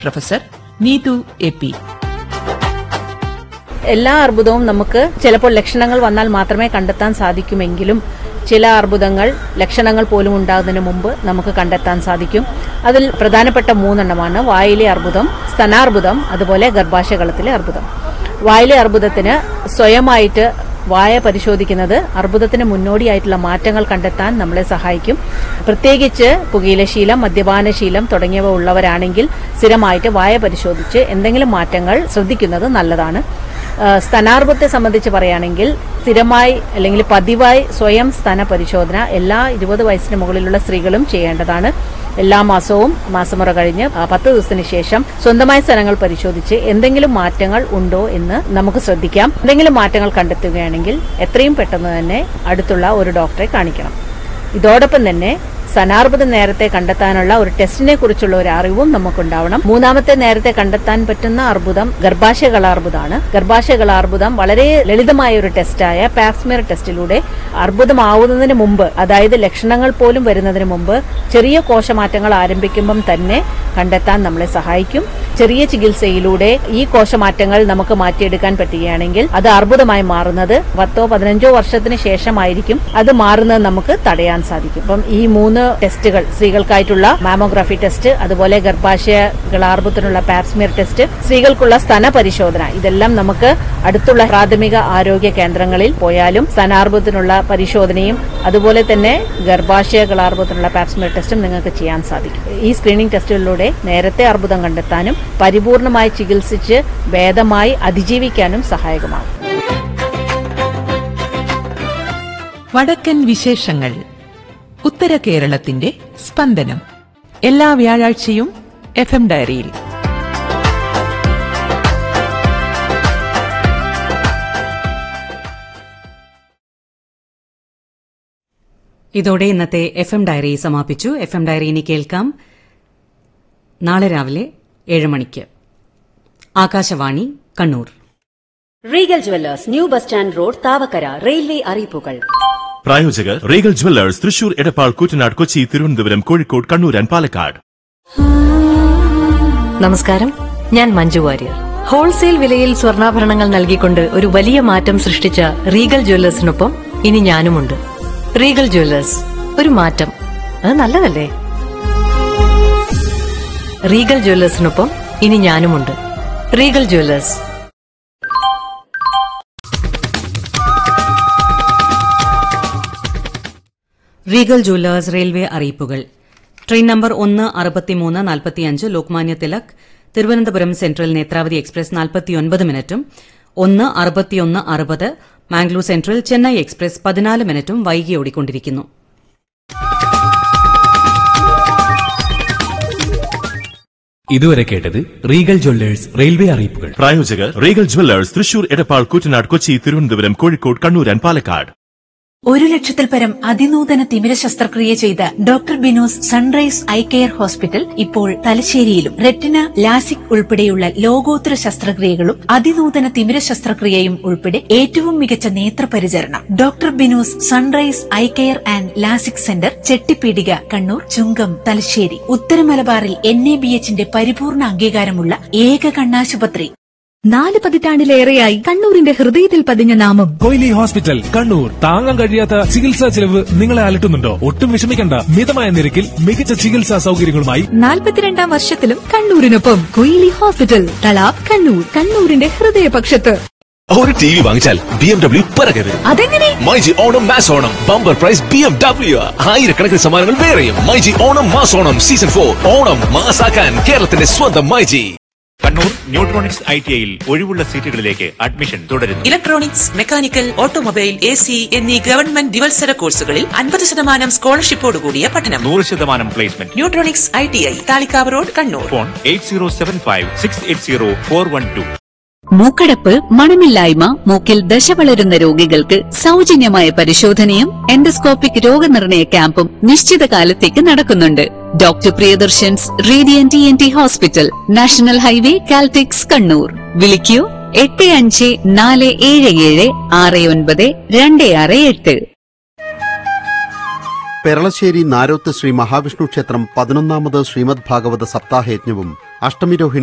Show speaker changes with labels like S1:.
S1: professor Neethu A P
S2: എല്ലാ അർബുദവും നമുക്ക് ചിലപ്പോൾ ലക്ഷണങ്ങൾ വന്നാൽ മാത്രമേ കണ്ടെത്താൻ സാധിക്കുമെങ്കിലും ചില അർബുദങ്ങൾ ലക്ഷണങ്ങൾ പോലും ഉണ്ടാകുന്നതിന് മുമ്പ് നമുക്ക് കണ്ടെത്താൻ സാധിക്കും അതിൽ പ്രധാനപ്പെട്ട മൂന്നെണ്ണമാണ് വായിലെ അർബുദം സ്തനാർബുദം അതുപോലെ ഗർഭാശയകളത്തിലെ അർബുദം വായിലെ അർബുദത്തിന് സ്വയമായിട്ട് വായ പരിശോധിക്കുന്നത് അർബുദത്തിന് മുന്നോടിയായിട്ടുള്ള മാറ്റങ്ങൾ കണ്ടെത്താൻ നമ്മളെ സഹായിക്കും പ്രത്യേകിച്ച് പുകയിലശീലം മദ്യപാനശീലം തുടങ്ങിയവ ഉള്ളവരാണെങ്കിൽ സ്ഥിരമായിട്ട് വായ പരിശോധിച്ച് എന്തെങ്കിലും മാറ്റങ്ങൾ ശ്രദ്ധിക്കുന്നത് നല്ലതാണ് ആ, സ്തനാർബുദത്തെ സംബന്ധിച്ച് പറയുകയാണെങ്കിൽ സ്ഥിരമായി അല്ലെങ്കിൽ പതിവായി സ്വയം സ്തന പരിശോധന എല്ലാ ഇരുപത് വയസ്സിന് മുകളിലുള്ള സ്ത്രീകളും ചെയ്യേണ്ടതാണ് എല്ലാ മാസവും മാസമുറ കഴിഞ്ഞ് ആ, പത്ത് ദിവസത്തിന് ശേഷം സ്വന്തമായി സ്ഥലങ്ങൾ പരിശോധിച്ച് എന്തെങ്കിലും മാറ്റങ്ങൾ ഉണ്ടോ എന്ന് നമുക്ക് ശ്രദ്ധിക്കാം എന്തെങ്കിലും മാറ്റങ്ങൾ കണ്ടെത്തുകയാണെങ്കിൽ എത്രയും പെട്ടെന്ന് തന്നെ അടുത്തുള്ള ഒരു ഡോക്ടറെ കാണിക്കണം ഇതോടൊപ്പം തന്നെ സ്തനാർബുദം നേരത്തെ കണ്ടെത്താനുള്ള ഒരു ടെസ്റ്റിനെ കുറിച്ചുള്ള ഒരു അറിവും നമുക്കുണ്ടാവണം മൂന്നാമത്തെ നേരത്തെ കണ്ടെത്താൻ പറ്റുന്ന അർബുദം ഗർഭാശയകളാർബുദമാണ് ഗർഭാശയകളാർബുദം വളരെ ലളിതമായ ഒരു ടെസ്റ്റായ പാപ്സ്മിയർ ടെസ്റ്റിലൂടെ അർബുദമാവുന്നതിന് മുമ്പ് അതായത് ലക്ഷണങ്ങൾ പോലും വരുന്നതിന് മുമ്പ് ചെറിയ കോശമാറ്റങ്ങൾ ആരംഭിക്കുമ്പം തന്നെ കണ്ടെത്താൻ നമ്മളെ സഹായിക്കും ചെറിയ ചികിത്സയിലൂടെ ഈ കോശമാറ്റങ്ങൾ നമുക്ക് മാറ്റിയെടുക്കാൻ പറ്റുകയാണെങ്കിൽ അത് അർബുദമായി മാറുന്നത് പത്തോ പതിനഞ്ചോ വർഷത്തിന് ശേഷമായിരിക്കും അത് മാറുന്നത് നമുക്ക് തടയാൻ സാധിക്കും അപ്പം ഈ മൂന്ന് ടെസ്റ്റുകൾ സ്ത്രീകൾക്കായിട്ടുള്ള മാമോഗ്രാഫി ടെസ്റ്റ് അതുപോലെ ഗർഭാശയ ഗളാർബുദത്തിനുള്ള പാപ്സ്മിയർ ടെസ്റ്റ് സ്ത്രീകൾക്കുള്ള സ്തന പരിശോധന ഇതെല്ലാം നമുക്ക് അടുത്തുള്ള പ്രാഥമിക ആരോഗ്യ കേന്ദ്രങ്ങളിൽ പോയാലും സ്തനാർബുദത്തിനുള്ള പരിശോധനയും അതുപോലെ തന്നെ ഗർഭാശയ ഗളാർബുദത്തിനുള്ള പാപ്സ്മിയർ ടെസ്റ്റും നിങ്ങൾക്ക് ചെയ്യാൻ സാധിക്കും ഈ സ്ക്രീനിംഗ് ടെസ്റ്റുകളിലൂടെ നേരത്തെ അർബുദം കണ്ടെത്താനും പരിപൂർണമായി ചികിത്സിച്ച് ഭേദമായി അതിജീവിക്കാനും സഹായകമാകും
S1: വടക്കൻ വിശേഷങ്ങൾ ഉത്തര കേരളത്തിന്റെ സ്പന്ദനം എല്ലാ വ്യാഴാഴ്ചയും എഫ് എം ഡയറിയിൽ
S3: ഇതോടെ ഇന്നത്തെ എഫ് എം ഡയറി സമാപിച്ചു എഫ് എം ഡയറി ഇനി കേൾക്കാം നാളെ രാവിലെ ഏഴ് മണിക്ക് Akashvani Kannur
S4: Regal Jewellers new bus stand road Thavakkara railway അറിയിപ്പുകൾ
S5: പ്രായോജകർ Regal Jewellers Thrissur Edappal Koottanad Kochi Thiruvananthapuram Kozhikode Kannur and Palakkad
S6: നമസ്കാരം ഞാൻ മഞ്ജു വാര്യർ ഹോൾസെയിൽ വിലയിൽ സ്വർണ്ണാഭരണങ്ങൾ നൽകിക്കൊണ്ട് ഒരു വലിയ മാറ്റം സൃഷ്ടിച്ച റീഗൽ ജ്വല്ലേഴ്സിനൊപ്പം ഇനി ഞാനുമുണ്ട് റീഗൽ ജ്വല്ലേഴ്സ് ഒരു മാറ്റം അത് നല്ലതല്ലേ റീഗൽ ജ്വല്ലേഴ്സിനൊപ്പം ഇനി ഞാനുമുണ്ട് Regal Jewellers
S3: Regal Jewellers railway അറിയിപ്പുകൾ ട്രെയിൻ നമ്പർ ഒന്ന് അറുപത്തിമൂന്ന് നാൽപ്പത്തിയഞ്ച് ലോക്മാന്യ തിലക് തിരുവനന്തപുരം സെൻട്രൽ നേത്രാവതി എക്സ്പ്രസ് നാൽപ്പത്തിയൊൻപത് മിനിറ്റും ഒന്ന് അറുപത്തിയൊന്ന് അറുപത് മാംഗ്ലൂർ സെൻട്രൽ ചെന്നൈ എക്സ്പ്രസ് പതിനാല് മിനിറ്റും വൈകി ഓടിക്കൊണ്ടിരിക്കുന്നു
S7: ഇതുവരെ കേട്ടത് റീഗൽ ജ്വല്ലേഴ്സ് റെയിൽവേ അറിയിപ്പുകൾ
S5: പ്രായോജകർ Regal Jewellers Thrissur Edappal Koottanad Kochi Thiruvananthapuram Kozhikode Kannur and Palakkad
S8: ഒരു ലക്ഷത്തിൽ പരം അതിനൂതന തിമിര ശസ്ത്രക്രിയ ചെയ്ത doctor Binos Sunrise eye care hospital ഇപ്പോൾ തലശ്ശേരിയിലും റെറ്റിന ലാസിക് ഉൾപ്പെടെയുള്ള ലോകോത്തര ശസ്ത്രക്രിയകളും അതിനൂതന തിമിര ശസ്ത്രക്രിയയും ഉൾപ്പെടെ ഏറ്റവും മികച്ച നേത്രപരിചരണം doctor Binos Sunrise eye care and LASIK centre Chettipeedika Kannur Chungam Thalassery ഉത്തര മലബാറിൽ എൻ എ ബി എച്ചിന്റെ പരിപൂർണ അംഗീകാരമുള്ള ഏക കണ്ണാശുപത്രി
S9: നാല് പതിറ്റാണ്ടിലേറെയായി കണ്ണൂരിന്റെ ഹൃദയത്തിൽ പതിഞ്ഞ നാമം
S7: കൊയിലി ഹോസ്പിറ്റൽ കണ്ണൂർ താങ്ങാൻ കഴിയാത്ത ചികിത്സാ ചെലവ് നിങ്ങളെ അലട്ടുന്നുണ്ടോ ഒട്ടും വിഷമിക്കണ്ട മിതമായ നിരക്കിൽ മികച്ച ചികിത്സാ സൗകര്യങ്ങളുമായി
S9: നാൽപ്പത്തിരണ്ടാം വർഷത്തിലും കണ്ണൂരിനൊപ്പം കൊയിലി ഹോസ്പിറ്റൽ തളാബ് കണ്ണൂർ കണ്ണൂരിന്റെ ഹൃദയപക്ഷത്ത്
S10: ഒരു ടി വി വാങ്ങിച്ചാൽ ബി എം ഡബ്ല്യു പിറകരുത്
S9: അതെങ്ങനെ
S10: myG Onam mass Onam bumper prize B M W ആയിരക്കണക്കിന് സമ്മാനങ്ങൾ വേറെയും myG Onam mass Onam season for Onam മാസാക്കാൻ കേരളത്തിന്റെ സ്വന്തം myG
S11: Kannur Neutronics I T ഐയിൽ ഒഴിവുള്ള സീറ്റുകളിലേക്ക് അഡ്മിഷൻ തുടരുന്നു
S12: electronics mechanical automobile A C എന്നീ ഗവൺമെന്റ് ദിവത്സര കോഴ്സുകളിൽ അൻപത് ശതമാനം സ്കോളർഷിപ്പോടുകൂടിയ പഠനം
S11: നൂറ് ശതമാനം placement
S12: Neutronics I T I Thalikavu road Kannur
S11: phone eight zero seven five six eight zero four one two
S13: മൂക്കടപ്പ് മണമില്ലായ്മ മൂക്കിൽ ദശ വളരുന്ന രോഗികൾക്ക് സൗജന്യമായ പരിശോധനയും എൻഡോസ്കോപ്പിക് രോഗനിർണയ ക്യാമ്പും നിശ്ചിത കാലത്തേക്ക് നടക്കുന്നുണ്ട് doctor Priyadarshan's radiant T N T hospital national highway Caltex Kannur വിളിക്കൂ എട്ട് അഞ്ച് നാല് ഏഴ് ഏഴ് ആറ് ഒൻപത് രണ്ട് ആറ് എട്ട്
S14: പെരളശ്ശേരി നാരോത്ത് ശ്രീ മഹാവിഷ്ണു ക്ഷേത്രം പതിനൊന്നാമത് ശ്രീമദ് ഭാഗവത സപ്താഹയജ്ഞവും അഷ്ടമിരോഹിണി